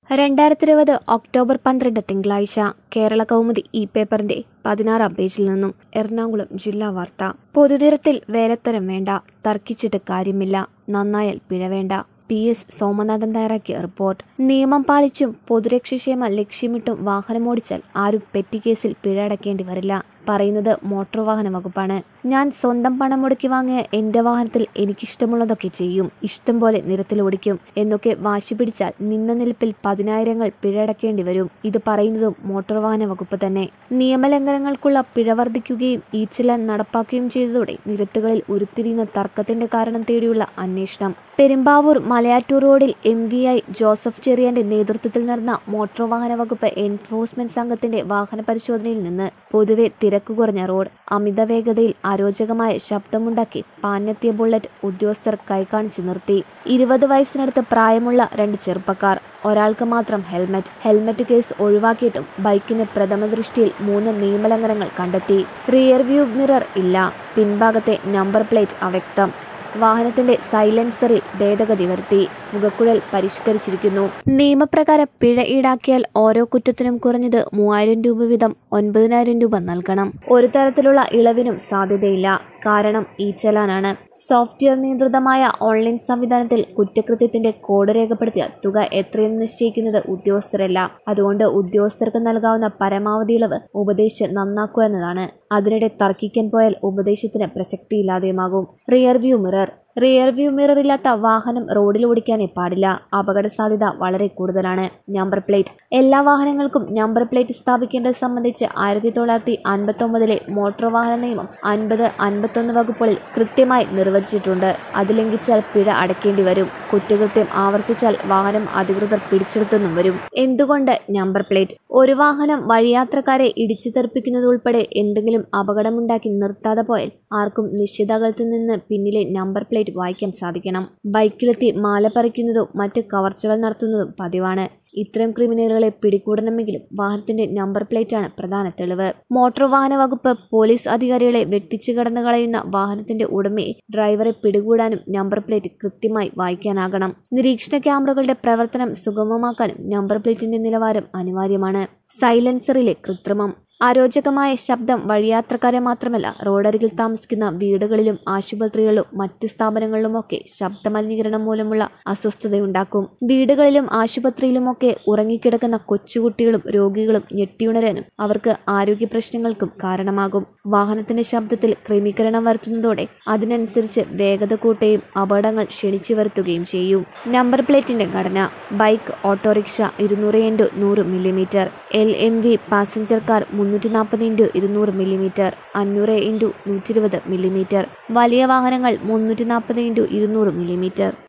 രണ്ടായിരത്തി ഇരുപത് ഒക്ടോബർ പന്ത്രണ്ട് തിങ്കളാഴ്ച കേരള കൗമുദി ഈ പേപ്പറിന്റെ പതിനാറാം പേജിൽ നിന്നും എറണാകുളം ജില്ലാ വാർത്ത പൊതുനിരത്തിൽ വേലത്തരം വേണ്ട തർക്കിച്ചിട്ട് കാര്യമില്ല നന്നായാൽ പിഴ വേണ്ട പി എസ് സോമനാഥൻ തയ്യാറാക്കിയ റിപ്പോർട്ട് നിയമം പാലിച്ചും പൊതുരക്ഷക്ഷേമ ലക്ഷ്യമിട്ടും വാഹനമോടിച്ചാൽ ആരും പെറ്റി കേസിൽ പിഴ അടയ്ക്കേണ്ടി വരില്ല പറയുന്നത് മോട്ടോർ വാഹന വകുപ്പാണ് ഞാൻ സ്വന്തം പണം മുടക്കി വാങ്ങിയ എന്റെ വാഹനത്തിൽ എനിക്കിഷ്ടമുള്ളതൊക്കെ ചെയ്യും ഇഷ്ടം പോലെ നിരത്തിൽ ഓടിക്കും എന്നൊക്കെ വാശി പിടിച്ചാൽ നിന്ന നിൽപ്പിൽ പതിനായിരങ്ങൾ പിഴ അടയ്ക്കേണ്ടി വരും ഇത് പറയുന്നതും മോട്ടോർ വാഹന വകുപ്പ് തന്നെ നിയമലംഘനങ്ങൾക്കുള്ള പിഴ വർദ്ധിക്കുകയും ഈ ചിലൻ നടപ്പാക്കുകയും ചെയ്തതോടെ നിരത്തുകളിൽ ഉരുത്തിരിയുന്ന തർക്കത്തിന്റെ കാരണം തേടിയുള്ള അന്വേഷണം പെരുമ്പാവൂർ മലയാറ്റൂർ റോഡിൽ എം വി ഐ ജോസഫ് ചെറിയാന്റെ നേതൃത്വത്തിൽ നടന്ന മോട്ടോർ വാഹന വകുപ്പ് എൻഫോഴ്സ്മെന്റ് സംഘത്തിന്റെ വാഹന പരിശോധനയിൽ നിന്ന് പൊതുവെ തിരക്ക് കുറഞ്ഞ റോഡ് അമിത വേഗതയിൽ അരോചകമായ ശബ്ദമുണ്ടാക്കി പാഞ്ഞെത്തിയ ബുള്ളറ്റ് ഉദ്യോഗസ്ഥർ കൈകാണിച്ച് നിർത്തി ഇരുപത് വയസ്സിനടുത്ത് പ്രായമുള്ള രണ്ട് ചെറുപ്പക്കാർ ഒരാൾക്ക് മാത്രം ഹെൽമറ്റ് ഹെൽമറ്റ് കേസ് ഒഴിവാക്കിയിട്ടും ബൈക്കിന് പ്രഥമ ദൃഷ്ടിയിൽ മൂന്ന് നിയമലംഘനങ്ങൾ കണ്ടെത്തി റിയർ വ്യൂ മിറർ ഇല്ല പിൻഭാഗത്തെ നമ്പർ പ്ലേറ്റ് അവ്യക്തം വാഹനത്തിന്റെ സൈലൻസറിൽ ഭേദഗതി വരുത്തി മുഖക്കുഴൽ പരിഷ്കരിച്ചിരിക്കുന്നു നിയമപ്രകാരം പിഴ ഈടാക്കിയാൽ ഓരോ കുറ്റത്തിനും കുറഞ്ഞത് മൂവായിരം രൂപ വീതം ഒൻപതിനായിരം രൂപ നൽകണം ഒരു തരത്തിലുള്ള ഇളവിനും സാധ്യതയില്ല കാരണം ഈ ചലാനാണ് സോഫ്റ്റ്വെയർ നിയന്ത്രിതമായ ഓൺലൈൻ സംവിധാനത്തിൽ കുറ്റകൃത്യത്തിന്റെ കോഡ് രേഖപ്പെടുത്തിയ തുക എത്രയെന്ന് നിശ്ചയിക്കുന്നത് ഉദ്യോഗസ്ഥരല്ല അതുകൊണ്ട് ഉദ്യോഗസ്ഥർക്ക് നൽകാവുന്ന പരമാവധി ഇളവ് ഉപദേശിച്ച് നന്നാക്കുക എന്നതാണ് അതിനിടെ തർക്കിക്കാൻ പോയാൽ ഉപദേശത്തിന് പ്രസക്തിയില്ലാതെയുമാകും rear view mirror rear view mirror ഇല്ലാത്ത വാഹനം റോഡിൽ ഓടിക്കാനേ പാടില്ല അപകട സാധ്യത വളരെ കൂടുതലാണ് നമ്പർ പ്ലേറ്റ് എല്ലാ വാഹനങ്ങൾക്കും നമ്പർ പ്ലേറ്റ് സ്ഥാപിക്കേണ്ടത് സംബന്ധിച്ച് ആയിരത്തി തൊള്ളായിരത്തി അൻപത്തി ഒമ്പതിലെ മോട്ടോർ വാഹന നിയമം അൻപത് അൻപത്തൊന്ന് വകുപ്പുകളിൽ കൃത്യമായി നിർവചിച്ചിട്ടുണ്ട് അത് ലംഘിച്ചാൽ പിഴ അടയ്ക്കേണ്ടി വരും കുറ്റകൃത്യം ആവർത്തിച്ചാൽ വാഹനം അധികൃതർ പിടിച്ചെടുത്തെന്നും വരും എന്തുകൊണ്ട് നമ്പർ പ്ലേറ്റ് ഒരു വാഹനം വഴിയാത്രക്കാരെ ഇടിച്ചു തെറിപ്പിക്കുന്നതുൾപ്പെടെ എന്തെങ്കിലും അപകടമുണ്ടാക്കി നിർത്താതെ പോയാൽ ആർക്കും നിശ്ചിത അകലത്തിൽ നിന്ന് പിന്നിലെ നമ്പർ പ്ലേറ്റ് വായിക്കാൻ സാധിക്കണം ബൈക്കിലെത്തി മാല പറിക്കുന്നതും മറ്റ് കവർച്ചകൾ നടത്തുന്നതും പതിവാണ് ഇത്തരം ക്രിമിനലുകളെ പിടികൂടണമെങ്കിലും വാഹനത്തിന്റെ നമ്പർ പ്ലേറ്റാണ് പ്രധാന തെളിവ് മോട്ടോർ വാഹന വകുപ്പ് പോലീസ് അധികാരികളെ വെട്ടിച്ചു കടന്നു കളയുന്ന വാഹനത്തിന്റെ ഉടമയെ ഡ്രൈവറെ പിടികൂടാനും നമ്പർ പ്ലേറ്റ് കൃത്യമായി വായിക്കാനാകണം നിരീക്ഷണ ക്യാമറകളുടെ പ്രവർത്തനം സുഗമമാക്കാനും നമ്പർ പ്ലേറ്റിന്റെ നിലവാരം അനിവാര്യമാണ് സൈലൻസറിലെ കൃത്രിമം അരോചകമായ ശബ്ദം വഴിയാത്രക്കാരെ മാത്രമല്ല റോഡരികിൽ താമസിക്കുന്ന വീടുകളിലും ആശുപത്രികളിലും മറ്റ് സ്ഥാപനങ്ങളിലുമൊക്കെ ശബ്ദമലിനീകരണം മൂലമുള്ള അസ്വസ്ഥതയുണ്ടാക്കും വീടുകളിലും ആശുപത്രിയിലുമൊക്കെ ഉറങ്ങിക്കിടക്കുന്ന കൊച്ചുകുട്ടികളും രോഗികളും ഞെട്ടിയുണരാനും അവർക്ക് ആരോഗ്യ പ്രശ്നങ്ങൾക്കും കാരണമാകും വാഹനത്തിന്റെ ശബ്ദത്തിൽ ക്രമീകരണം വരുത്തുന്നതോടെ അതിനനുസരിച്ച് വേഗത കൂട്ടുകയും അപകടങ്ങൾ ക്ഷണിച്ചു വരുത്തുകയും ചെയ്യും നമ്പർ പ്ലേറ്റിന്റെ ഘടന ബൈക്ക് ഓട്ടോറിക്ഷ ഇരുന്നൂറ് ഇൻറ്റു നൂറ് millimetre L M V passenger car മുന്നൂറ്റി നാൽപ്പത് ഇൻറ്റു ഇരുന്നൂറ് മില്ലിമീറ്റർ അഞ്ഞൂറ് ഇൻറ്റു നൂറ്റി ഇരുപത് മില്ലിമീറ്റർ വലിയ വാഹനങ്ങൾ മുന്നൂറ്റി നാൽപ്പത് ഇൻറ്റു ഇരുന്നൂറ് മില്ലിമീറ്റർ